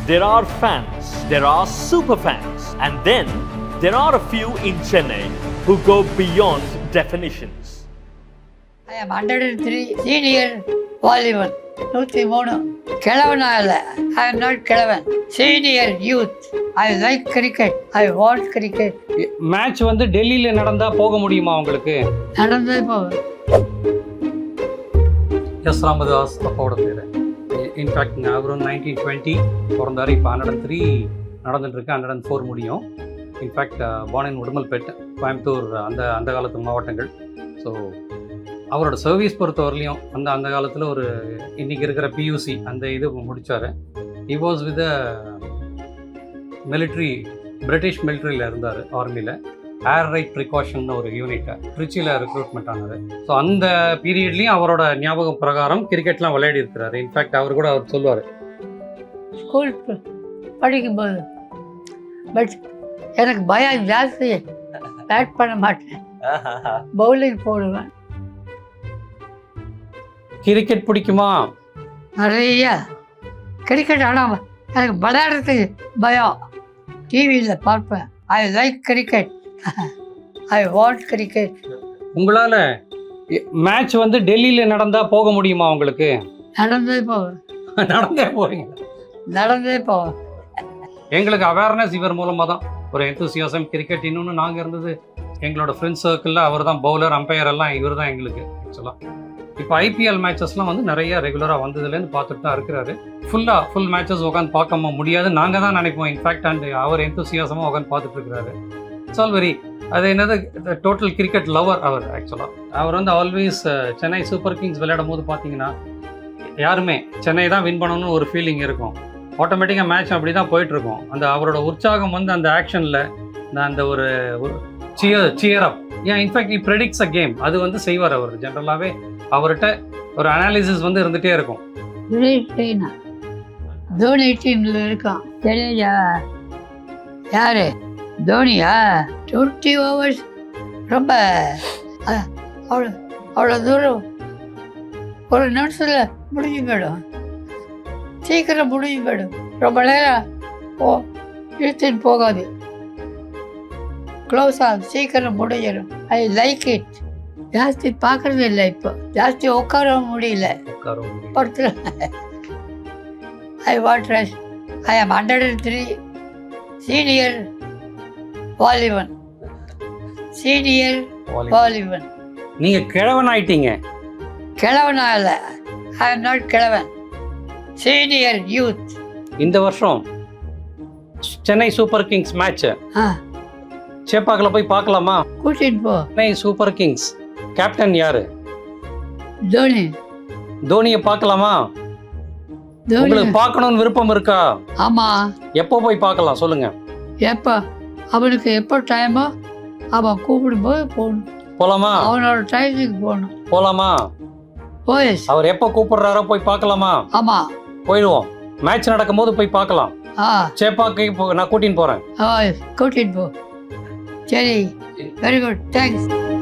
there are fans, there are super fans, and then there are a few in Chennai who go beyond definitions. I am hundred and three senior வாலிபன் நூற்றி மூணு கிழவனா இல்லை I am not கிழவன் senior youth I like cricket I want cricket match வந்து டெல்லியில நடந்தா போக முடியுமா உங்களுக்கு நடந்தது இப்போ எஸ் ராமதாஸ் அப்பாவோட பேர் இன்ஃபேக்ட் அவரும் நைன்டீன் டுவெண்ட்டி பிறந்தாரு இப்போ ஹண்ட்ரட் அண்ட் த்ரீ நடந்துட்டு இருக்கு ஹண்ட்ரட் அண்ட் ஃபோர் முடியும் இன்ஃபேக்ட் பானின் உடுமல்பேட் கோயம்புத்தூர் அந்த அந்த காலத்து மாவட்டங்கள் ஸோ அவரோட சர்வீஸ் பொறுத்தவரையிலையும் அந்த அந்த காலத்தில் ஒரு இன்னைக்கு இருக்கிற பியூசி அந்த இது முடிச்சார் he was with military British மிலிட்ரியில் இருந்தார் ஆர்மியில் ஏர் ரைட் ப்ரிகாஷன் ஒரு யூனிட்டை திருச்சியில் ரெக்ரூட்மெண்ட் ஆனார் ஸோ அந்த பீரியட்லேயும் அவரோட ஞாபகம் பிரகாரம் கிரிக்கெட்லாம் விளையாடி இருக்கிறாரு இன்ஃபேக்ட் அவர் கூட அவர் சொல்லுவார் ஸ்கூல் படிக்கும்போது பட் எனக்கு பயம் ஜாஸ்தி பேட் பண்ண மாட்டேன் பவுலிங் போடுவேன் கிரிக்கெட் பிடிக்குமா நிறைய கிரிக்கெட் ஆனால் எனக்கு விளையாடுறதுக்கு பயம் டிவியில் பார்ப்பேன் I like cricket I want cricket உங்களால் மேட்ச் வந்து டெல்லியில் நடந்தா போக முடியுமா உங்களுக்கு நடந்தே போவேன் நடந்தே போறீங்க நடந்தே போவேன் எங்களுக்கு அவேர்னஸ் இவர் மூலமாக தான் ஒரு எந்தூசியாசம் கிரிக்கெட் இன்னொன்று நாங்கள் இருந்தது எங்களோட ஃப்ரெண்ட்ஸ் சர்க்கிளில் அவர் தான் பவுலர் அம்பையர் எல்லாம் இவர் தான் எங்களுக்கு ஆக்சுவலாக இப்போ ஐபிஎல் மேட்சஸ்லாம் வந்து நிறைய ரெகுலராக வந்ததுலேருந்து பார்த்துட்டு தான் இருக்கிறாரு ஃபுல்லாக ஃபுல் மேட்சஸ் உட்காந்து பார்க்க முடியாது நாங்கள் தான் நினைப்போம் இன்ஃபேக்ட் அண்ட் அவர் எந்தூசியாசமாக உட்காந்து பார்த்துட்டு இருக்கிறாரு இட்ஸ் ஆல் வெரி அது என்னது டோட்டல் கிரிக்கெட் லவர் அவர் ஆக்சுவலாக அவர் வந்து ஆல்வேஸ் சென்னை சூப்பர் கிங்ஸ் விளையாடும் போது பார்த்தீங்கன்னா யாருமே சென்னை தான் வின் பண்ணணும்னு ஒரு ஃபீலிங் இருக்கும் ஆட்டோமேட்டிக்காக மேட்ச் அப்படி தான் போயிட்டுருக்கும் அந்த அவரோட உற்சாகம் வந்து அந்த ஆக்ஷனில் அந்த ஒரு shear cheer up and in fact he predicts a game அது வந்து செய்வார் அவர் ஜென்ரலாகவே அவர்கிட்ட ஒரு அனாலிசிஸ் வந்து இருந்துகிட்டே இருக்கும் விஜய் ரெய்னா தோனி டீமில் இருக்கான் தெரியா யாரு தோனியா டுவெண்ட்டி ஓவர்ஸ் ரொம்ப அ- அவ்வளோ அவ்வளோ தூரம் ஒரு நிமிஷத்தில் முடிஞ்சு போயிடும் சீக்கிரம் முடிஞ்சு போயிடும் ரொம்ப நேரம் போ இழுத்துட்டு போகாது க்ளோஸ் ஆகும் சீக்கிரம் முடிஞ்சிடும் ஐ லைக் இட் ஜாஸ்தி பார்க்கறது இல்லை இப்போ ஜாஸ்தி உட்காரவும் முடியல உட்காரும் படத்தில் I what rest I am hundred and three senior வாலிபன் சீனியர் வாலிபன் நீங்கள் கிழவன் ஆயிட்டீங்க கிழவனா இல்லை ஐ எம் நாட் கிழவன் சீனியர் யூத் இந்த வருஷம் சென்னை சூப்பர் கிங்ஸ் மேட்ச் ஆ சேப்பாக்கில் போய் பார்க்கலாமா கூட்டிட்டு போ சென்னை சூப்பர் கிங்ஸ் கேப்டன் யாரு தோனி தோனியை பார்க்கலாமா தோனி உங்களுக்கு பார்க்கணும்னு விருப்பம் இருக்கா ஆமாம் எப்போ போய் பார்க்கலாம் சொல்லுங்க எப்போ அவனுக்கு எப்போ டைமோ அவன் கூப்பிடும்போது போகணும் போலாமா அவனோட டைமுக்கு போகணும் போலாமா போயஸ் அவர் எப்போ கூப்பிடுறாரோ போய் பார்க்கலாமா ஆமாம் போயிடுவோம் மேட்ச் நடக்கும்போது போய் பார்க்கலாம் ஆ சேப்பாக்கு இப்போ நான் கூட்டின்னு போறேன் ஆ கூட்டிட்டு போ சரி வெரி குட் தேங்க்ஸ்